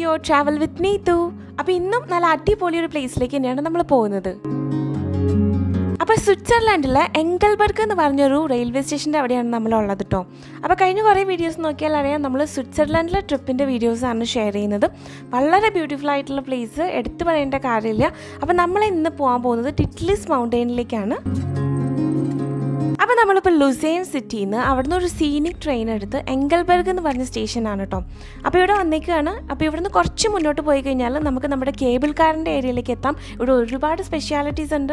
your travel with Neethu അപ്പോൾ ഇന്നും നല്ല അടിപൊളി ഒരു പ്ലേസിലേക്ക് തന്നെയാണ് നമ്മൾ പോകുന്നത് അപ്പോൾ സ്വിറ്റ്സർലാൻഡിലെ എങ്കൽബർഗ് എന്ന് പറഞ്ഞൊരു റെയിൽവേ സ്റ്റേഷൻ്റെ അവിടെയാണ് നമ്മളുള്ളത് കേട്ടോ അപ്പോൾ കഴിഞ്ഞ കുറേ വീഡിയോസ് നോക്കിയാൽ അറിയാം നമ്മൾ സ്വിറ്റ്സർലാൻഡിലെ ട്രിപ്പിൻ്റെ വീഡിയോസാണ് ഷെയർ ചെയ്യുന്നത് വളരെ ബ്യൂട്ടിഫുൾ ആയിട്ടുള്ള പ്ലേസ് എടുത്തു പറയേണ്ട കാര്യമില്ല അപ്പോൾ നമ്മൾ ഇന്ന് പോകാൻ പോകുന്നത് ടിറ്റ്ലിസ് മൗണ്ടെയിനിലേക്കാണ് അപ്പോൾ നമ്മളിപ്പോൾ ലുസൈൻ സിറ്റിയിൽ നിന്ന് അവിടുന്ന് ഒരു സീനിക് ട്രെയിൻ എടുത്ത് എങ്കൽബർഗ് എന്ന് പറഞ്ഞ സ്റ്റേഷനാണ് കേട്ടോ അപ്പോൾ ഇവിടെ വന്നേക്കാണ് അപ്പോൾ ഇവിടുന്ന് കുറച്ച് മുന്നോട്ട് പോയി കഴിഞ്ഞാൽ നമുക്ക് നമ്മുടെ കേബിൾ കാറിൻ്റെ ഏരിയയിലേക്ക് എത്താം ഇവിടെ ഒരുപാട് സ്പെഷ്യാലിറ്റീസ് ഉണ്ട്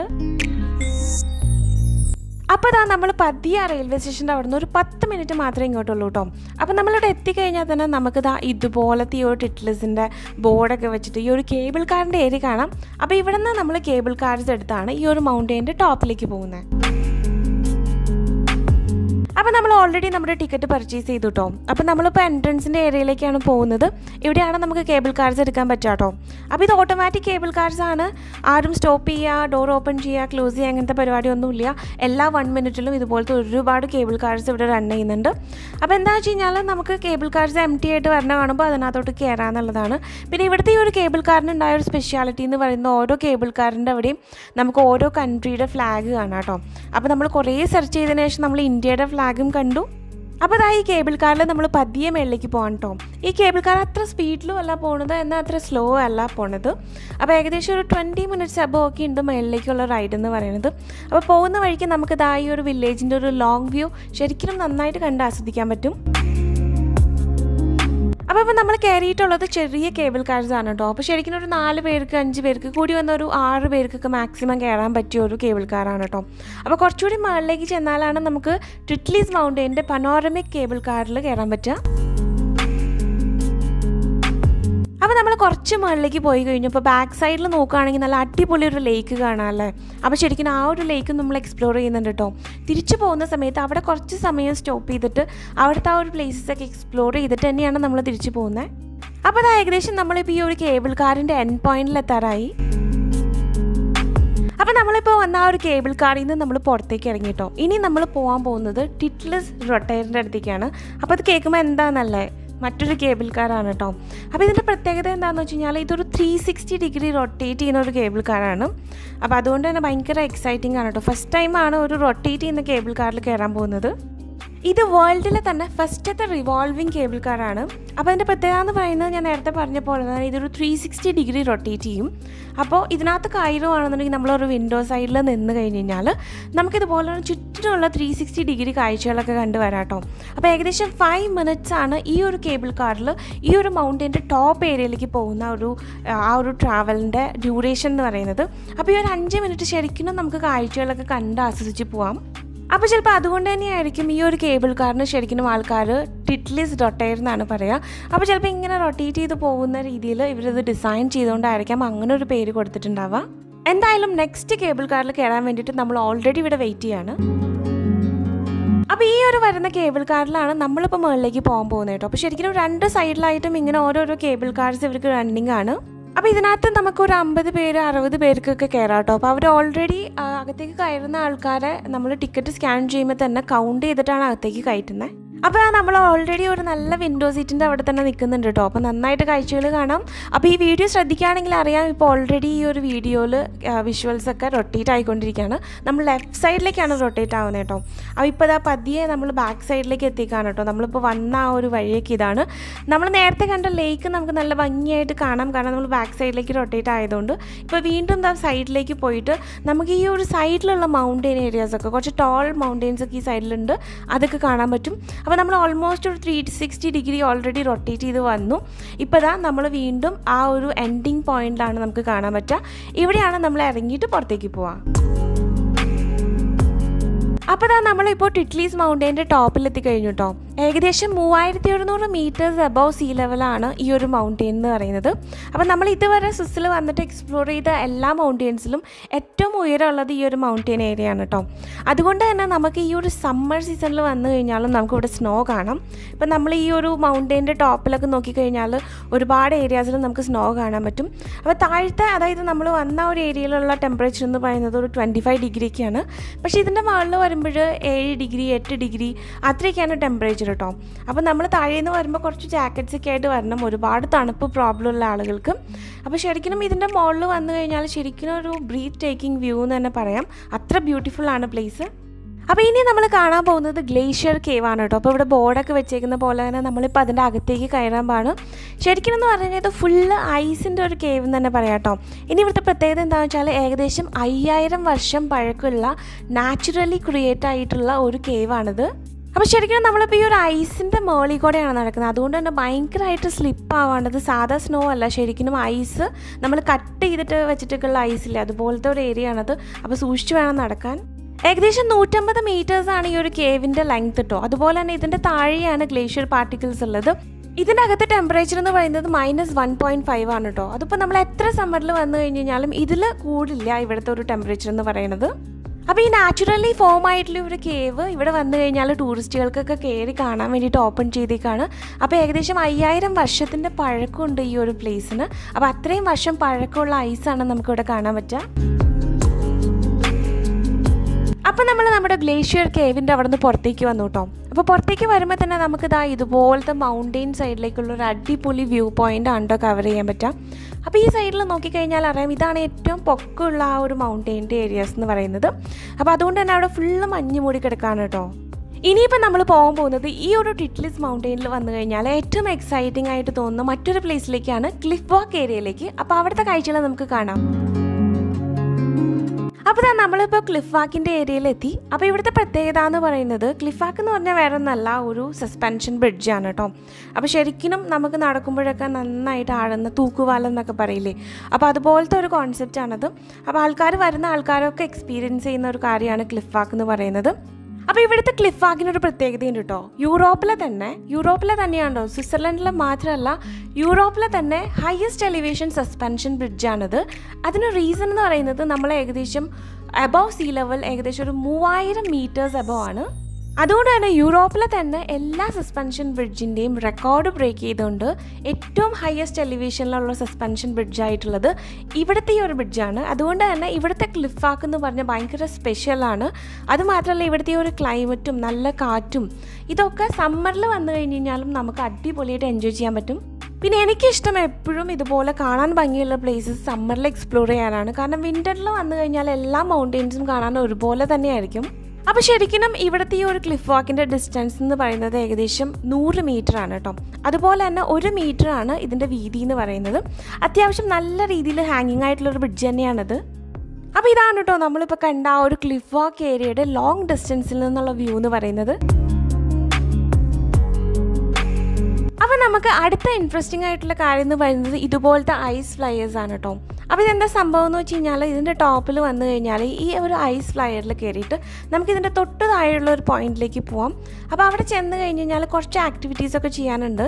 അപ്പോൾ ഇതാ നമ്മൾ പതിയ റെയിൽവേ സ്റ്റേഷൻ്റെ അവിടെ നിന്ന് ഒരു പത്ത് മിനിറ്റ് മാത്രമേ ഇങ്ങോട്ടുള്ളൂ കേട്ടോ അപ്പോൾ നമ്മളിവിടെ എത്തിക്കഴിഞ്ഞാൽ തന്നെ നമുക്ക് ഇതാ ഇതുപോലത്തെ ഈ ഒരു ടിറ്റ്ലസിൻ്റെ ബോർഡൊക്കെ വെച്ചിട്ട് ഈ ഒരു കേബിൾ കാറിൻ്റെ ഏരിയ കാണാം അപ്പോൾ ഇവിടെ നിന്ന് നമ്മൾ കേബിൾ കാർസ് എടുത്താണ് ഈ ഒരു മൗണ്ടെയിൻ്റെ ടോപ്പിലേക്ക് പോകുന്നത് അപ്പോൾ നമ്മൾ ഓൾറെഡി നമ്മുടെ ടിക്കറ്റ് പർച്ചേസ് ചെയ്തു കേട്ടോ അപ്പോൾ നമ്മളിപ്പോൾ എൻട്രൻസിൻ്റെ ഏരിയയിലേക്കാണ് പോകുന്നത് ഇവിടെയാണ് നമുക്ക് കേബിൾ കാർസ് എടുക്കാൻ പറ്റുക കേട്ടോ അപ്പോൾ ഇത് ഓട്ടോമാറ്റിക് കേബിൾ കാർസ് ആണ് ആരും സ്റ്റോപ്പ് ചെയ്യുക ഡോർ ഓപ്പൺ ചെയ്യുക ക്ലോസ് ചെയ്യുക അങ്ങനത്തെ പരിപാടിയൊന്നുമില്ല എല്ലാ വൺ മിനിറ്റിലും ഇതുപോലത്തെ ഒരുപാട് കേബിൾ കാർസ് ഇവിടെ റൺ ചെയ്യുന്നുണ്ട് അപ്പോൾ എന്താ വെച്ച് കഴിഞ്ഞാൽ നമുക്ക് കേബിൾ കാർസ് എം ടി ആയിട്ട് വരണ കാണുമ്പോൾ അതിനകത്തോട്ട് കയറാന്നുള്ളതാണ് പിന്നെ ഇവിടുത്തെ ഈ ഒരു കേബിൾ കാറിന് ഉണ്ടായ ഒരു സ്പെഷ്യാലിറ്റി എന്ന് പറയുന്ന ഓരോ കേബിൾ കാറിൻ്റെ അവിടെയും നമുക്ക് ഓരോ കൺട്രിയുടെ ഫ്ലാഗ് കാണാം കേട്ടോ അപ്പോൾ നമ്മൾ കുറേ സെർച്ച് ചെയ്തതിന് ശേഷം നമ്മൾ ഇന്ത്യയുടെ ഫ്ലാഗും കണ്ടു അപ്പോൾ അതാ ഈ കേബിൾ കാറിൽ നമ്മൾ പതിയെ മേളിലേക്ക് പോകാൻ കേട്ടോ ഈ കേബിൾ കാർ അത്ര സ്പീഡിലും അല്ല പോണത് എന്നാൽ അത്ര സ്ലോ അല്ല പോണത് അപ്പോൾ ഏകദേശം ഒരു ട്വൻറ്റി മിനിറ്റ്സ് അബോ ഒക്കെ ഉണ്ട് മേളിലേക്കുള്ള റൈഡ് എന്ന് പറയുന്നത് അപ്പോൾ പോകുന്ന വഴിക്ക് നമുക്ക് ഇതാ ഈ ഒരു വില്ലേജിൻ്റെ ഒരു ലോങ് വ്യൂ ശരിക്കും നന്നായിട്ട് കണ്ട് ആസ്വദിക്കാൻ പറ്റും അപ്പോൾ ഇപ്പോൾ നമ്മൾ കയറിയിട്ടുള്ളത് ചെറിയ കേബിൾ കാർസ് ആണ് കേട്ടോ അപ്പോൾ ശരിക്കും ഒരു നാല് പേർക്ക് അഞ്ച് പേർക്ക് കൂടി വന്ന ഒരു ആറ് പേർക്കൊക്കെ മാക്സിമം കയറാൻ പറ്റിയ ഒരു കേബിൾ കാറാണ് കേട്ടോ അപ്പോൾ കുറച്ചുകൂടി മുകളിലേക്ക് ചെന്നാലാണ് നമുക്ക് ട്രിറ്റ്ലീസ് മൗണ്ടെയിൻ്റെ പനോറമിക് കേബിൾ കാറിൽ കയറാൻ പറ്റുക അപ്പോൾ നമ്മൾ കുറച്ച് മുകളിലേക്ക് പോയി കഴിഞ്ഞപ്പോൾ ബാക്ക് സൈഡിൽ നോക്കുകയാണെങ്കിൽ നല്ല അടിപൊളി ഒരു ലേക്ക് കാണാമല്ലേ അപ്പോൾ ശരിക്കും ആ ഒരു ലേക്ക് നമ്മൾ എക്സ്പ്ലോർ ചെയ്യുന്നുണ്ട് കേട്ടോ തിരിച്ചു പോകുന്ന സമയത്ത് അവിടെ കുറച്ച് സമയം സ്റ്റോപ്പ് ചെയ്തിട്ട് അവിടുത്തെ ആ ഒരു പ്ലേസസ് ഒക്കെ എക്സ്പ്ലോർ ചെയ്തിട്ട് തന്നെയാണ് നമ്മൾ തിരിച്ചു പോകുന്നത് അപ്പോൾ അത് ഏകദേശം നമ്മളിപ്പോൾ ഈ ഒരു കേബിൾ കാറിൻ്റെ എൻ പോയിന്റിൽ എത്താറായി അപ്പോൾ നമ്മളിപ്പോൾ വന്ന ആ ഒരു കേബിൾ കാറിൽ നിന്ന് നമ്മൾ പുറത്തേക്ക് ഇറങ്ങി കേട്ടോ ഇനി നമ്മൾ പോകാൻ പോകുന്നത് ടിറ്റ്ലസ് റൊട്ടയറിൻ്റെ അടുത്തേക്കാണ് അപ്പോൾ അത് കേൾക്കുമ്പോൾ എന്താണെന്നല്ലേ മറ്റൊരു കേബിൾ കാറാണ് കേട്ടോ അപ്പോൾ ഇതിൻ്റെ പ്രത്യേകത എന്താണെന്ന് വെച്ച് കഴിഞ്ഞാൽ ഇതൊരു ത്രീ സിക്സ്റ്റി ഡിഗ്രി റൊട്ടേറ്റ് ചെയ്യുന്ന ഒരു കേബിൾ കാറാണ് അപ്പോൾ അതുകൊണ്ട് തന്നെ ഭയങ്കര എക്സൈറ്റിംഗ് ആണ് കേട്ടോ ഫസ്റ്റ് ടൈമാണ് ഒരു റൊട്ടേറ്റ് ചെയ്യുന്ന കേബിൾ കാറിൽ കയറാൻ പോകുന്നത് ഇത് വേൾഡിലെ തന്നെ ഫസ്റ്റത്തെ റിവോൾവിംഗ് കേബിൾ കാറാണ് അപ്പോൾ അതിൻ്റെ പ്രത്യേകത എന്ന് പറയുന്നത് ഞാൻ നേരത്തെ പറഞ്ഞ പോലെ തന്നെ ഇതൊരു ത്രീ സിക്സ്റ്റി ഡിഗ്രി റൊട്ടേറ്റ് ചെയ്യും അപ്പോൾ ഇതിനകത്ത് കയറുവാണെന്നുണ്ടെങ്കിൽ നമ്മളൊരു വിൻഡോ സൈഡിൽ നിന്ന് കഴിഞ്ഞ് കഴിഞ്ഞാൽ നമുക്കിതുപോലെ ചുറ്റിനുള്ള ത്രീ സിക്സ്റ്റി ഡിഗ്രി കാഴ്ചകളൊക്കെ കണ്ടു വരാം കേട്ടോ അപ്പോൾ ഏകദേശം ഫൈവ് മിനിറ്റ്സ് ആണ് ഈ ഒരു കേബിൾ കാറിൽ ഈ ഒരു മൗണ്ടൻ്റെ ടോപ്പ് ഏരിയയിലേക്ക് പോകുന്ന ഒരു ആ ഒരു ട്രാവലിൻ്റെ ഡ്യൂറേഷൻ എന്ന് പറയുന്നത് അപ്പോൾ ഈ ഒരു അഞ്ച് മിനിറ്റ് ശരിക്കും നമുക്ക് കാഴ്ചകളൊക്കെ കണ്ട് ആസ്വദിച്ച് പോവാം അപ്പോൾ ചിലപ്പോൾ അതുകൊണ്ട് തന്നെയായിരിക്കും ഈ ഒരു കേബിൾ കാറിന് ശരിക്കും ആൾക്കാർ ടിറ്റ്ലിസ് റൊട്ടയർ എന്നാണ് പറയുക അപ്പോൾ ചിലപ്പോൾ ഇങ്ങനെ റൊട്ടേറ്റ് ചെയ്ത് പോകുന്ന രീതിയിൽ ഇവരിത് ഡിസൈൻ ചെയ്തുകൊണ്ടായിരിക്കാം അങ്ങനെ ഒരു പേര് കൊടുത്തിട്ടുണ്ടാവുക എന്തായാലും നെക്സ്റ്റ് കേബിൾ കാറിൽ കയറാൻ വേണ്ടിയിട്ട് നമ്മൾ ഓൾറെഡി ഇവിടെ വെയിറ്റ് ചെയ്യാണ് അപ്പോൾ ഈ ഒരു വരുന്ന കേബിൾ കാറിലാണ് നമ്മളിപ്പോൾ മുകളിലേക്ക് പോകാൻ പോകുന്നത് കേട്ടോ അപ്പോൾ ശരിക്കും രണ്ട് സൈഡിലായിട്ടും ഇങ്ങനെ ഓരോരോ കേബിൾ കാർസ് ഇവർക്ക് റണ്ണിങ് ആണ് അപ്പോൾ ഇതിനകത്ത് നമുക്ക് ഒരു അമ്പത് പേര് അറുപത് പേർക്കൊക്കെ കയറാം കേട്ടോ അപ്പോൾ അവർ ഓൾറെഡി അകത്തേക്ക് കയറുന്ന ആൾക്കാരെ നമ്മൾ ടിക്കറ്റ് സ്കാൻ ചെയ്യുമ്പോൾ തന്നെ കൗണ്ട് ചെയ്തിട്ടാണ് അകത്തേക്ക് കയറ്റുന്നത് അപ്പോൾ നമ്മൾ ഓൾറെഡി ഒരു നല്ല വിൻഡോ സീറ്റിൻ്റെ അവിടെ തന്നെ നിൽക്കുന്നുണ്ട് കേട്ടോ അപ്പോൾ നന്നായിട്ട് കാഴ്ചകൾ കാണാം അപ്പോൾ ഈ വീഡിയോ ശ്രദ്ധിക്കുകയാണെങ്കിൽ അറിയാം ഇപ്പോൾ ഓൾറെഡി ഈ ഒരു വീഡിയോയിൽ വിഷ്വൽസ് ഒക്കെ റൊട്ടേറ്റ് ആയിക്കൊണ്ടിരിക്കുകയാണ് നമ്മൾ ലെഫ്റ്റ് സൈഡിലേക്കാണ് റൊട്ടേറ്റ് ആവുന്നത് കേട്ടോ അപ്പോൾ ഇപ്പോൾ ഇതാ പതിയെ നമ്മൾ ബാക്ക് സൈഡിലേക്ക് എത്തിക്കാണ് കേട്ടോ നമ്മളിപ്പോൾ വന്ന ആ ഒരു വഴിയൊക്കെ ഇതാണ് നമ്മൾ നേരത്തെ കണ്ട ലേക്ക് നമുക്ക് നല്ല ഭംഗിയായിട്ട് കാണാം കാരണം നമ്മൾ ബാക്ക് സൈഡിലേക്ക് റൊട്ടേറ്റ് ആയതുകൊണ്ട് ഇപ്പോൾ വീണ്ടും എന്താ സൈഡിലേക്ക് പോയിട്ട് നമുക്ക് ഈ ഒരു സൈഡിലുള്ള മൗണ്ടെയിൻ ഏരിയാസൊക്കെ കുറച്ച് ടോൾ മൗണ്ടെയിൻസ് ഒക്കെ ഈ സൈഡിലുണ്ട് അതൊക്കെ കാണാൻ പറ്റും അപ്പോൾ നമ്മൾ ഓൾമോസ്റ്റ് ഒരു three sixty degree already rotate ചെയ്ത് വന്നു ഇപ്പോൾ ഇതാ നമ്മൾ വീണ്ടും ആ ഒരു എൻഡിങ് പോയിന്റിലാണ് നമുക്ക് കാണാൻ പറ്റുക ഇവിടെയാണ് നമ്മൾ ഇറങ്ങിയിട്ട് പുറത്തേക്ക് പോവുക അപ്പോൾ ഇതാ നമ്മളിപ്പോൾ ടിറ്റ്ലീസ് മൗണ്ടെയിൻ്റെ ടോപ്പിലെത്തി കഴിഞ്ഞു കേട്ടോ ഏകദേശം മൂവായിരത്തി എഴുന്നൂറ് മീറ്റേഴ്സ് അബവ് സീ ലെവലാണ് ഈ ഒരു മൗണ്ടെയിൻ എന്ന് പറയുന്നത് അപ്പോൾ നമ്മൾ ഇതുവരെ സ്വിസ്സിൽ വന്നിട്ട് എക്സ്പ്ലോർ ചെയ്ത എല്ലാ മൗണ്ടെയിൻസിലും ഏറ്റവും ഉയരമുള്ളത് ഈ ഒരു മൗണ്ടെയിൻ ഏരിയ ആണ് കേട്ടോ അതുകൊണ്ട് തന്നെ നമുക്ക് ഈ ഒരു സമ്മർ സീസണിൽ വന്നു കഴിഞ്ഞാലും നമുക്ക് ഇവിടെ സ്നോ കാണാം ഇപ്പം നമ്മൾ ഈ ഒരു മൗണ്ടെയിൻ്റെ ടോപ്പിലൊക്കെ നോക്കിക്കഴിഞ്ഞാൽ ഒരുപാട് ഏരിയാസിൽ നമുക്ക് സ്നോ കാണാൻ പറ്റും അപ്പോൾ താഴത്തെ അതായത് നമ്മൾ വന്ന ഒരു ഏരിയയിലുള്ള ടെമ്പറേച്ചർ എന്ന് പറയുന്നത് ഒരു ട്വൻറ്റി ഫൈവ് ഡിഗ്രിയൊക്കെയാണ് പക്ഷേ ഇതിൻ്റെ മുകളിൽ വരുമ്പോൾ ഏഴ് ഡിഗ്രി എട്ട് ഡിഗ്രി അത്രയൊക്കെയാണ് ടെമ്പറേച്ചർ ടെമ്പറേച്ചർ കേട്ടോ അപ്പോൾ നമ്മൾ താഴേന്ന് വരുമ്പോൾ കുറച്ച് ജാക്കറ്റ്സ് ഒക്കെ ആയിട്ട് വരണം ഒരുപാട് തണുപ്പ് പ്രോബ്ലം ഉള്ള ആളുകൾക്ക് അപ്പോൾ ശരിക്കും ഇതിൻ്റെ മുകളിൽ വന്നു കഴിഞ്ഞാൽ ശരിക്കും ഒരു ബ്രീത്ത് ടേക്കിംഗ് വ്യൂ എന്ന് തന്നെ പറയാം അത്ര ബ്യൂട്ടിഫുൾ ആണ് പ്ലേസ് അപ്പോൾ ഇനി നമ്മൾ കാണാൻ പോകുന്നത് ഗ്ലേഷ്യർ കേവ് ആണ് കേട്ടോ അപ്പോൾ ഇവിടെ ബോർഡൊക്കെ വെച്ചേക്കുന്ന പോലെ തന്നെ നമ്മളിപ്പോൾ അതിൻ്റെ അകത്തേക്ക് കയറാൻ പാണ് ശരിക്കും എന്ന് പറഞ്ഞു കഴിഞ്ഞാൽ ഇത് ഫുള്ള് ഐസിൻ്റെ ഒരു കേവ് എന്ന് തന്നെ പറയാം കേട്ടോ ഇനി ഇവിടുത്തെ പ്രത്യേകത എന്താണെന്ന് വെച്ചാൽ ഏകദേശം അയ്യായിരം വർഷം പഴക്കമുള്ള നാച്ചുറലി ക്രിയേറ്റ് ആയിട്ടുള്ള ഒരു കേവാണിത് അപ്പോൾ ശരിക്കും നമ്മളിപ്പോൾ ഈ ഒരു ഐസിൻ്റെ മേളിൽ കൂടെയാണ് നടക്കുന്നത് അതുകൊണ്ട് തന്നെ ഭയങ്കരമായിട്ട് സ്ലിപ്പ് ആവാണ്ടത് സാധാ സ്നോ അല്ല ശരിക്കും ഐസ് നമ്മൾ കട്ട് ചെയ്തിട്ട് വെച്ചിട്ടൊക്കെയുള്ള ഐസില്ലേ അതുപോലത്തെ ഒരു ഏരിയ ആണത് അപ്പോൾ സൂക്ഷിച്ച് വേണം നടക്കാൻ ഏകദേശം നൂറ്റമ്പത് മീറ്റേഴ്സ് ആണ് ഈ ഒരു കേവിൻ്റെ ലെങ്ത് കേട്ടോ അതുപോലെ തന്നെ ഇതിൻ്റെ താഴെയാണ് ഗ്ലേഷ്യർ പാർട്ടിക്കിൾസ് ഉള്ളത് ഇതിൻ്റെ അകത്തെ ടെമ്പറേച്ചർ എന്ന് പറയുന്നത് മൈനസ് വൺ പോയിൻറ്റ് ഫൈവ് ആണ് കേട്ടോ അതിപ്പോൾ നമ്മൾ എത്ര സമ്മറിൽ വന്നു കഴിഞ്ഞ് കഴിഞ്ഞാലും ഇതിൽ കൂടില്ല ഇവിടുത്തെ ഒരു ടെമ്പറേച്ചർ എന്ന് പറയുന്നത് അപ്പോൾ ഈ നാച്ചുറലി ഫോം ആയിട്ടുള്ള ഒരു കേവ് ഇവിടെ വന്നു കഴിഞ്ഞാൽ ടൂറിസ്റ്റുകൾക്കൊക്കെ കയറി കാണാൻ വേണ്ടിയിട്ട് ഓപ്പൺ ചെയ്തേക്കാണ് അപ്പോൾ ഏകദേശം അയ്യായിരം വർഷത്തിൻ്റെ പഴക്കമുണ്ട് ഈ ഒരു പ്ലേസിന് അപ്പോൾ അത്രയും വർഷം പഴക്കമുള്ള ഐസാണ് നമുക്കിവിടെ കാണാൻ പറ്റുക അപ്പോൾ നമ്മൾ നമ്മുടെ ഗ്ലേഷ്യർ കേവിൻ്റെ അവിടെ നിന്ന് പുറത്തേക്ക് വന്നു കേട്ടോ അപ്പോൾ പുറത്തേക്ക് വരുമ്പോൾ തന്നെ നമുക്ക് ഇതാ ഇതുപോലത്തെ മൗണ്ടെയിൻ സൈഡിലേക്കുള്ള ഒരു അടിപൊളി വ്യൂ പോയിൻ്റ് ആണ് കേട്ടോ കവർ ചെയ്യാൻ പറ്റുക അപ്പോൾ ഈ സൈഡിൽ നോക്കിക്കഴിഞ്ഞാൽ അറിയാം ഇതാണ് ഏറ്റവും പൊക്കമുള്ള ആ ഒരു മൗണ്ടെയിൻ്റെ ഏരിയാസ് എന്ന് പറയുന്നത് അപ്പോൾ അതുകൊണ്ട് തന്നെ അവിടെ ഫുള്ള് മഞ്ഞ് മൂടി കിടക്കാണ് കേട്ടോ ഇനിയിപ്പോൾ നമ്മൾ പോകാൻ പോകുന്നത് ഈ ഒരു ടിറ്റ്ലിസ് മൗണ്ടെയിനിൽ വന്നു കഴിഞ്ഞാൽ ഏറ്റവും എക്സൈറ്റിംഗ് ആയിട്ട് തോന്നുന്ന മറ്റൊരു പ്ലേസിലേക്കാണ് ക്ലിഫ് വാക്ക് ഏരിയയിലേക്ക് അപ്പോൾ അവിടുത്തെ കാഴ്ചകൾ നമുക്ക് കാണാം അപ്പോൾ ദാ നമ്മളിപ്പോൾ ക്ലിഫ് വാക്കിൻ്റെ ഏരിയയിലെത്തി അപ്പോൾ ഇവിടുത്തെ പ്രത്യേകത എന്ന് പറയുന്നത് ക്ലിഫ് വാക്ക് എന്ന് പറഞ്ഞാൽ വേറെ ഒന്നല്ല ഒരു സസ്പെൻഷൻ ബ്രിഡ്ജാണ് കേട്ടോ അപ്പോൾ ശരിക്കും നമുക്ക് നടക്കുമ്പോഴൊക്കെ നന്നായിട്ട് ആടുന്ന തൂക്കുപാലം എന്നൊക്കെ പറയില്ലേ അപ്പോൾ അതുപോലത്തെ ഒരു കോൺസെപ്റ്റാണത് അപ്പോൾ ആൾക്കാർ വരുന്ന ആൾക്കാരൊക്കെ എക്സ്പീരിയൻസ് ചെയ്യുന്ന ഒരു കാര്യമാണ് ക്ലിഫ് വാക്ക് എന്ന് പറയുന്നത് അപ്പോൾ ഇവിടുത്തെ ക്ലിഫ് വാക്കിനൊരു പ്രത്യേകതയുണ്ട് കേട്ടോ യൂറോപ്പിലെ തന്നെ യൂറോപ്പിലെ തന്നെയാണോ സ്വിറ്റ്സർലൻഡിലെ മാത്രമല്ല യൂറോപ്പിലെ തന്നെ ഹയസ്റ്റ് എലിവേഷൻ സസ്പെൻഷൻ ബ്രിഡ്ജാണിത് അതിന് റീസൺ എന്ന് പറയുന്നത് നമ്മൾ ഏകദേശം അബവ് സീ ലെവൽ ഏകദേശം ഒരു മൂവായിരം മീറ്റേഴ്സ് അബവ് ആണ് അതുകൊണ്ട് തന്നെ യൂറോപ്പിലെ തന്നെ എല്ലാ സസ്പെൻഷൻ ബ്രിഡ്ജിൻ്റെയും റെക്കോർഡ് ബ്രേക്ക് ചെയ്തുകൊണ്ട് ഏറ്റവും ഹയസ്റ്റ് എലിവേഷനിലുള്ള സസ്പെൻഷൻ ബ്രിഡ്ജായിട്ടുള്ളത് ഇവിടുത്തെ ഈ ഒരു ബ്രിഡ്ജാണ് അതുകൊണ്ട് തന്നെ ഇവിടുത്തെ ക്ലിഫാക്ക് എന്ന് പറഞ്ഞാൽ ഭയങ്കര സ്പെഷ്യലാണ് അതുമാത്രമല്ല ഇവിടുത്തെ ഈ ഒരു ക്ലൈമറ്റും നല്ല കാറ്റും ഇതൊക്കെ സമ്മറിൽ വന്നു കഴിഞ്ഞ് കഴിഞ്ഞാലും നമുക്ക് അടിപൊളിയായിട്ട് എൻജോയ് ചെയ്യാൻ പറ്റും പിന്നെ എനിക്കിഷ്ടം എപ്പോഴും ഇതുപോലെ കാണാൻ ഭംഗിയുള്ള പ്ലേസസ് സമ്മറിൽ എക്സ്പ്ലോർ ചെയ്യാനാണ് കാരണം വിൻ്ററിൽ വന്നു കഴിഞ്ഞാൽ എല്ലാ മൗണ്ടെയിൻസും കാണാൻ ഒരുപോലെ തന്നെയായിരിക്കും അപ്പോൾ ശരിക്കും ഇവിടുത്തെ ഈ ഒരു ക്ലിഫ് വാക്കിൻ്റെ ഡിസ്റ്റൻസ് എന്ന് പറയുന്നത് ഏകദേശം നൂറ് മീറ്റർ ആണ് കേട്ടോ അതുപോലെ തന്നെ ഒരു മീറ്റർ ആണ് ഇതിൻ്റെ വീതി എന്ന് പറയുന്നത് അത്യാവശ്യം നല്ല രീതിയിൽ ഹാങ്ങിങ് ആയിട്ടുള്ളൊരു ബ്രിഡ്ജ് തന്നെയാണിത് അപ്പോൾ ഇതാണ് കേട്ടോ നമ്മളിപ്പോൾ കണ്ട ആ ഒരു ക്ലിഫ് വാക്ക് ഏരിയയുടെ ലോങ് ഡിസ്റ്റൻസിൽ നിന്നുള്ള വ്യൂ എന്ന് പറയുന്നത് അപ്പോൾ നമുക്ക് അടുത്ത ഇൻട്രസ്റ്റിംഗ് ആയിട്ടുള്ള കാര്യം എന്ന് പറയുന്നത് ഇതുപോലത്തെ ഐസ് ഫ്ലയേഴ്സ് ആണ് കേട്ടോ അപ്പോൾ ഇതെന്താ സംഭവം എന്ന് വെച്ച് കഴിഞ്ഞാൽ ഇതിൻ്റെ ടോപ്പിൽ വന്നു കഴിഞ്ഞാൽ ഈ ഒരു ഐസ് ഫ്ലയറിൽ കയറിയിട്ട് നമുക്ക് ഇതിൻ്റെ തൊട്ട് താഴെയുള്ള ഒരു പോയിന്റിലേക്ക് പോവാം അപ്പോൾ അവിടെ ചെന്ന് കഴിഞ്ഞ് കഴിഞ്ഞാൽ കുറച്ച് ആക്ടിവിറ്റീസ് ഒക്കെ ചെയ്യാനുണ്ട്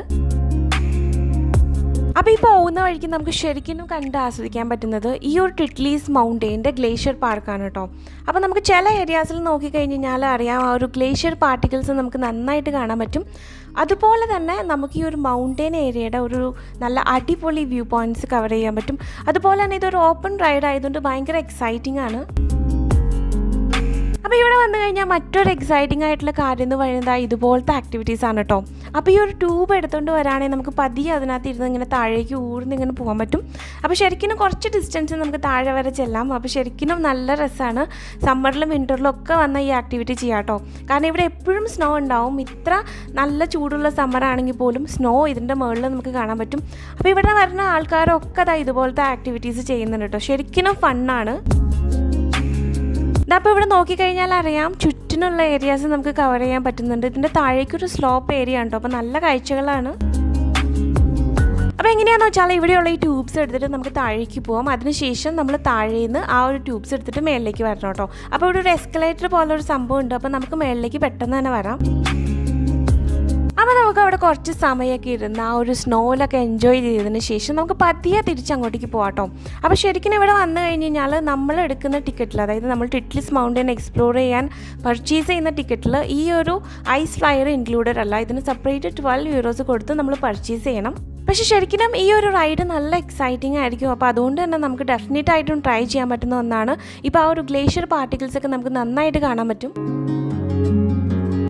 അപ്പോൾ ഈ പോകുന്ന വഴിക്ക് നമുക്ക് ശരിക്കും കണ്ട് ആസ്വദിക്കാൻ പറ്റുന്നത് ഈ ഒരു ടിറ്റ്ലീസ് മൗണ്ടെയിൻ്റെ ഗ്ലേഷ്യർ പാർക്കാണ് കേട്ടോ അപ്പോൾ നമുക്ക് ചില ഏരിയാസിൽ നോക്കിക്കഴിഞ്ഞ് കഴിഞ്ഞാൽ അറിയാം ആ ഒരു ഗ്ലേഷ്യർ പാർട്ടിക്കിൾസ് നമുക്ക് നന്നായിട്ട് കാണാൻ പറ്റും അതുപോലെ തന്നെ നമുക്ക് ഈ ഒരു മൗണ്ടെയിൻ ഏരിയയുടെ ഒരു നല്ല അടിപൊളി വ്യൂ പോയിന്റ്സ് കവർ ചെയ്യാൻ പറ്റും അതുപോലെ തന്നെ ഇതൊരു ഓപ്പൺ റൈഡ് ആയതുകൊണ്ട് ഭയങ്കര എക്സൈറ്റിംഗ് ആണ് അപ്പോൾ ഇവിടെ വന്നു കഴിഞ്ഞാൽ മറ്റൊരു എക്സൈറ്റിംഗ് ആയിട്ടുള്ള കാര്യം എന്ന് പറയുന്നത് ഇതുപോലത്തെ ആക്ടിവിറ്റീസ് ആണ് കേട്ടോ അപ്പോൾ ഈ ഒരു ട്യൂബ് എടുത്തുകൊണ്ട് വരാണെങ്കിൽ നമുക്ക് പതിയെ അതിനകത്ത് ഇരുന്ന് ഇങ്ങനെ താഴേക്ക് ഊർന്ന് ഇങ്ങനെ പോകാൻ പറ്റും അപ്പോൾ ശരിക്കും കുറച്ച് ഡിസ്റ്റൻസ് നമുക്ക് താഴെ വരെ ചെല്ലാം അപ്പോൾ ശരിക്കും നല്ല രസമാണ് സമ്മറിലും വിൻ്ററിലും ഒക്കെ വന്ന ഈ ആക്ടിവിറ്റി ചെയ്യാം കേട്ടോ കാരണം ഇവിടെ എപ്പോഴും സ്നോ ഉണ്ടാവും ഇത്ര നല്ല ചൂടുള്ള സമ്മർ ആണെങ്കിൽ പോലും സ്നോ ഇതിൻ്റെ മുകളിൽ നമുക്ക് കാണാൻ പറ്റും അപ്പോൾ ഇവിടെ വരുന്ന ആൾക്കാരൊക്കെ അതാ ഇതുപോലത്തെ ആക്ടിവിറ്റീസ് ചെയ്യുന്നുണ്ട് കേട്ടോ ശരിക്കും ഫണ്ണാണ് അപ്പോൾ ഇവിടെ നോക്കിക്കഴിഞ്ഞാൽ അറിയാം ചുറ്റിനുള്ള ഏരിയാസ് നമുക്ക് കവർ ചെയ്യാൻ പറ്റുന്നുണ്ട് ഇതിൻ്റെ താഴേക്കൊരു സ്ലോപ്പ് ഏരിയ ഉണ്ടോ അപ്പോൾ നല്ല കാഴ്ചകളാണ് അപ്പോൾ എങ്ങനെയാണെന്ന് വെച്ചാൽ ഇവിടെയുള്ള ഈ ട്യൂബ്സ് എടുത്തിട്ട് നമുക്ക് താഴേക്ക് പോകാം അതിനുശേഷം നമ്മൾ താഴേന്ന് ആ ഒരു ട്യൂബ്സ് എടുത്തിട്ട് മേളിലേക്ക് വരണം കേട്ടോ അപ്പോൾ ഇവിടെ ഒരു എസ്കലേറ്റർ പോലെ ഒരു സംഭവം ഉണ്ട് അപ്പോൾ നമുക്ക് മേളിലേക്ക് പെട്ടെന്ന് തന്നെ വരാം അപ്പോൾ നമുക്ക് അവിടെ കുറച്ച് സമയമൊക്കെ ഇരുന്ന് ആ ഒരു സ്നോയിലൊക്കെ എൻജോയ് ചെയ്തതിന് ശേഷം നമുക്ക് പതിയെ തിരിച്ചങ്ങോട്ടേക്ക് പോകാം കേട്ടോ അപ്പോൾ ശരിക്കും ഇവിടെ വന്നു കഴിഞ്ഞ് കഴിഞ്ഞാൽ നമ്മൾ എടുക്കുന്ന ടിക്കറ്റിൽ അതായത് നമ്മൾ ടിറ്റ്ലിസ് മൗണ്ടൻ എക്സ്പ്ലോർ ചെയ്യാൻ പർച്ചേസ് ചെയ്യുന്ന ടിക്കറ്റിൽ ഈ ഒരു ഐസ് ഫ്ലയർ ഇൻക്ലൂഡഡ് അല്ല ഇതിന് സെപ്പറേറ്റ് ട്വൽവ് യൂറോസ് കൊടുത്ത് നമ്മൾ പർച്ചേസ് ചെയ്യണം പക്ഷെ ശരിക്കും ഈ ഒരു റൈഡ് നല്ല എക്സൈറ്റിംഗ് ആയിരിക്കും അപ്പോൾ അതുകൊണ്ട് തന്നെ നമുക്ക് ഡെഫിനറ്റ് ആയിട്ടും ട്രൈ ചെയ്യാൻ പറ്റുന്ന ഒന്നാണ് ഇപ്പോൾ ആ ഒരു ഗ്ലേഷ്യർ പാർട്ടിക്കിൾസ് ഒക്കെ നമുക്ക് നന്നായിട്ട് കാണാൻ പറ്റും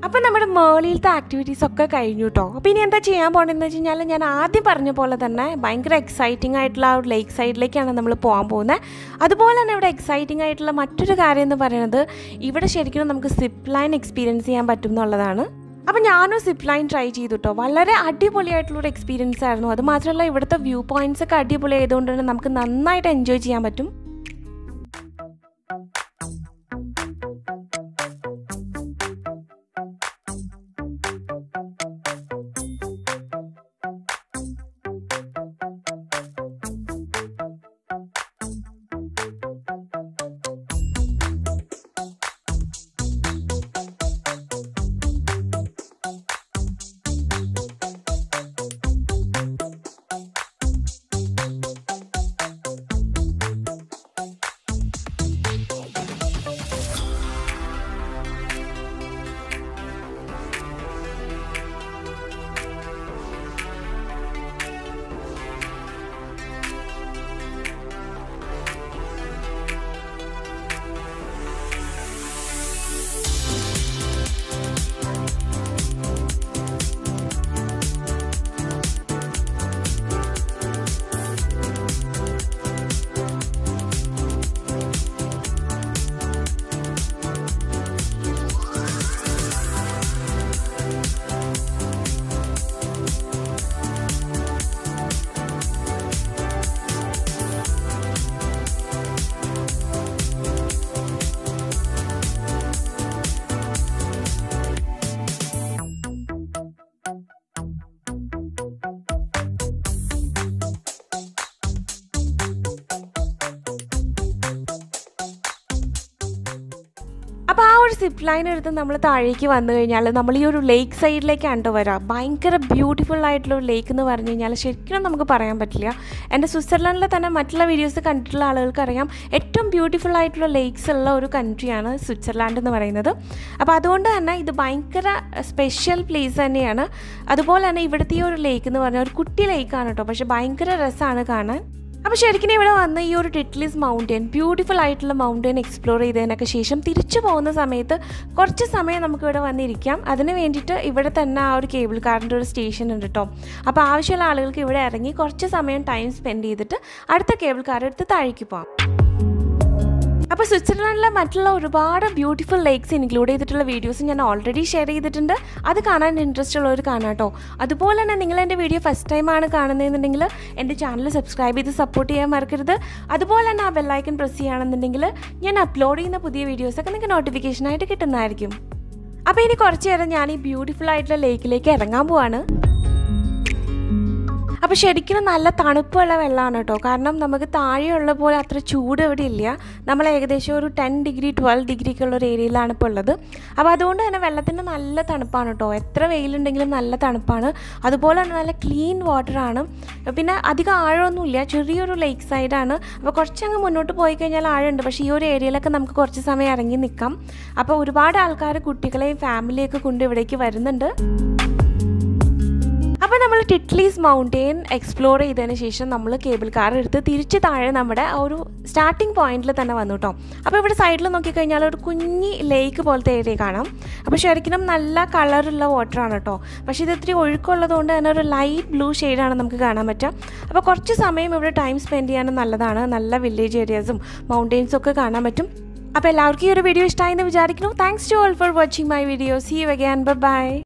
അപ്പോൾ നമ്മുടെ മേളിലത്തെ ആക്ടിവിറ്റീസ് ഒക്കെ കഴിഞ്ഞു കേട്ടോ അപ്പോൾ ഇനി എന്താ ചെയ്യാൻ പോകണമെന്ന് വെച്ച് കഴിഞ്ഞാൽ ഞാൻ ആദ്യം പറഞ്ഞ പോലെ തന്നെ ഭയങ്കര എക്സൈറ്റിംഗ് ആയിട്ടുള്ള ആ ഒരു ലേക്ക് സൈഡിലേക്കാണ് നമ്മൾ പോകാൻ പോകുന്നത് അതുപോലെ തന്നെ ഇവിടെ എക്സൈറ്റിംഗ് ആയിട്ടുള്ള മറ്റൊരു കാര്യം എന്ന് പറയുന്നത് ഇവിടെ ശരിക്കും നമുക്ക് സിപ്പ് ലൈൻ എക്സ്പീരിയൻസ് ചെയ്യാൻ പറ്റും എന്നുള്ളതാണ് അപ്പോൾ ഞാനും സിപ്പ് ലൈൻ ട്രൈ ചെയ്തു കേട്ടോ വളരെ അടിപൊളിയായിട്ടുള്ളൊരു എക്സ്പീരിയൻസ് ആയിരുന്നു അത് മാത്രമല്ല ഇവിടുത്തെ വ്യൂ പോയിന്റ്സ് ഒക്കെ അടിപൊളി ആയതുകൊണ്ട് തന്നെ നമുക്ക് നന്നായിട്ട് എൻജോയ് ചെയ്യാൻ പറ്റും അപ്പോൾ ആ ഒരു സിപ്പ് ലൈൻ എടുത്ത് നമ്മൾ താഴേക്ക് വന്നു കഴിഞ്ഞാൽ നമ്മൾ ഈ ഒരു ലേക്ക് സൈഡിലേക്കാണ് കേട്ടോ വരാം ഭയങ്കര ബ്യൂട്ടിഫുൾ ആയിട്ടുള്ള ഒരു ലേക്ക് എന്ന് പറഞ്ഞു കഴിഞ്ഞാൽ ശരിക്കും നമുക്ക് പറയാൻ പറ്റില്ല എൻ്റെ സ്വിറ്റ്സർലൻഡിലെ തന്നെ മറ്റുള്ള വീഡിയോസ് കണ്ടിട്ടുള്ള ആളുകൾക്ക് അറിയാം ഏറ്റവും ബ്യൂട്ടിഫുൾ ആയിട്ടുള്ള ലേക്സ് ഉള്ള ഒരു കൺട്രിയാണ് സ്വിറ്റ്സർലാൻഡ് എന്ന് പറയുന്നത് അപ്പോൾ അതുകൊണ്ട് തന്നെ ഇത് ഭയങ്കര സ്പെഷ്യൽ പ്ലേസ് തന്നെയാണ് അതുപോലെ തന്നെ ഇവിടുത്തെ ഈ ഒരു ലേക്ക് എന്ന് പറഞ്ഞാൽ ഒരു കുട്ടി ലേക്കാണ് കേട്ടോ പക്ഷേ ഭയങ്കര രസമാണ് കാണാൻ അപ്പോൾ ശരിക്കും ഇവിടെ വന്ന് ഈ ഒരു ടിറ്റ്ലിസ് മൗണ്ടൻ ബ്യൂട്ടിഫുൾ ആയിട്ടുള്ള മൗണ്ടൻ എക്സ്പ്ലോർ ചെയ്തതിനൊക്കെ ശേഷം തിരിച്ചു പോകുന്ന സമയത്ത് കുറച്ച് സമയം നമുക്ക് ഇവിടെ വന്നിരിക്കാം അതിന് വേണ്ടിയിട്ട് ഇവിടെ തന്നെ ആ ഒരു കേബിൾ കാറിൻ്റെ ഒരു സ്റ്റേഷൻ ഉണ്ട് കേട്ടോ അപ്പോൾ ആവശ്യമുള്ള ആളുകൾക്ക് ഇവിടെ ഇറങ്ങി കുറച്ച് സമയം ടൈം സ്പെൻഡ് ചെയ്തിട്ട് അടുത്ത കേബിൾ കാർ എടുത്ത് താഴേക്ക് പോകാം അപ്പോൾ സ്വിറ്റ്സർലൻഡിലെ മറ്റുള്ള ഒരുപാട് ബ്യൂട്ടിഫുൾ ലേക്സ് ഇൻക്ലൂഡ് ചെയ്തിട്ടുള്ള വീഡിയോസ് ഞാൻ ഓൾറെഡി ഷെയർ ചെയ്തിട്ടുണ്ട് അത് കാണാൻ ഇൻട്രസ്റ്റ് ഉള്ളവർ കാണാം കേട്ടോ അതുപോലെ തന്നെ നിങ്ങൾ എൻ്റെ വീഡിയോ ഫസ്റ്റ് ടൈമാണ് കാണുന്നതെന്നുണ്ടെങ്കിൽ എൻ്റെ ചാനൽ സബ്സ്ക്രൈബ് ചെയ്ത് സപ്പോർട്ട് ചെയ്യാൻ മറക്കരുത് അതുപോലെ തന്നെ ആ ബെല്ലൈക്കൺ പ്രസ് ചെയ്യുകയാണെന്നുണ്ടെങ്കിൽ ഞാൻ അപ്ലോഡ് ചെയ്യുന്ന പുതിയ വീഡിയോസൊക്കെ നിങ്ങൾക്ക് നോട്ടിഫിക്കേഷനായിട്ട് കിട്ടുന്നതായിരിക്കും അപ്പോൾ ഇനി കുറച്ച് നേരം ഞാൻ ഈ ബ്യൂട്ടിഫുൾ ആയിട്ടുള്ള ലേക്കിലേക്ക് ഇറങ്ങാൻ പോവാണ് അപ്പോൾ ശരിക്കും നല്ല തണുപ്പുള്ള വെള്ളമാണ് കേട്ടോ കാരണം നമുക്ക് താഴെയുള്ള പോലെ അത്ര ചൂട് ഇവിടെ ഇല്ല നമ്മൾ ഏകദേശം ഒരു ടെൻ ഡിഗ്രി ട്വൽവ് ഡിഗ്രി ഒക്കെ ഉള്ള ഒരു ഏരിയയിലാണ് ഇപ്പോൾ ഉള്ളത് അപ്പോൾ അതുകൊണ്ട് തന്നെ വെള്ളത്തിന് നല്ല തണുപ്പാണ് കേട്ടോ എത്ര വെയിലുണ്ടെങ്കിലും നല്ല തണുപ്പാണ് അതുപോലെ തന്നെ നല്ല ക്ലീൻ വാട്ടറാണ് പിന്നെ അധികം ആഴമൊന്നുമില്ല ചെറിയൊരു ലേക്ക് സൈഡാണ് അപ്പോൾ കുറച്ചങ്ങ് മുന്നോട്ട് പോയി കഴിഞ്ഞാൽ ആഴമുണ്ട് പക്ഷേ ഈ ഒരു ഏരിയയിലൊക്കെ നമുക്ക് കുറച്ച് സമയം ഇറങ്ങി നിൽക്കാം അപ്പോൾ ഒരുപാട് ആൾക്കാർ കുട്ടികളെയും ഫാമിലിയൊക്കെ കൊണ്ട് ഇവിടേക്ക് വരുന്നുണ്ട് അപ്പോൾ നമ്മൾ ടിറ്റ്ലീസ് മൗണ്ടെയിൻ എക്സ്പ്ലോർ ചെയ്തതിന് ശേഷം നമ്മൾ കേബിൾ കാർ എടുത്ത് തിരിച്ച് താഴെ നമ്മുടെ ആ ഒരു സ്റ്റാർട്ടിംഗ് പോയിന്റിൽ തന്നെ വന്നു കേട്ടോ അപ്പോൾ ഇവിടെ സൈഡിൽ നോക്കിക്കഴിഞ്ഞാൽ ഒരു കുഞ്ഞി ലേക്ക് പോലത്തെ ഏരിയ കാണാം അപ്പോൾ ശരിക്കും നല്ല കളറുള്ള വാട്ടറാണ് കേട്ടോ പക്ഷേ ഇത് ഇത്തിരി ഒഴുക്കുള്ളതുകൊണ്ട് തന്നെ ഒരു ലൈറ്റ് ബ്ലൂ ഷെയ്ഡാണ് നമുക്ക് കാണാൻ പറ്റുക അപ്പോൾ കുറച്ച് സമയം ഇവിടെ ടൈം സ്പെൻഡ് ചെയ്യാനും നല്ലതാണ് നല്ല വില്ലേജ് ഏരിയാസും മൗണ്ടെയിൻസും ഒക്കെ കാണാൻ പറ്റും അപ്പോൾ എല്ലാവർക്കും ഈ ഒരു വീഡിയോ ഇഷ്ടമായി എന്ന് വിചാരിക്കുന്നു thanks to all for watching my video see you again by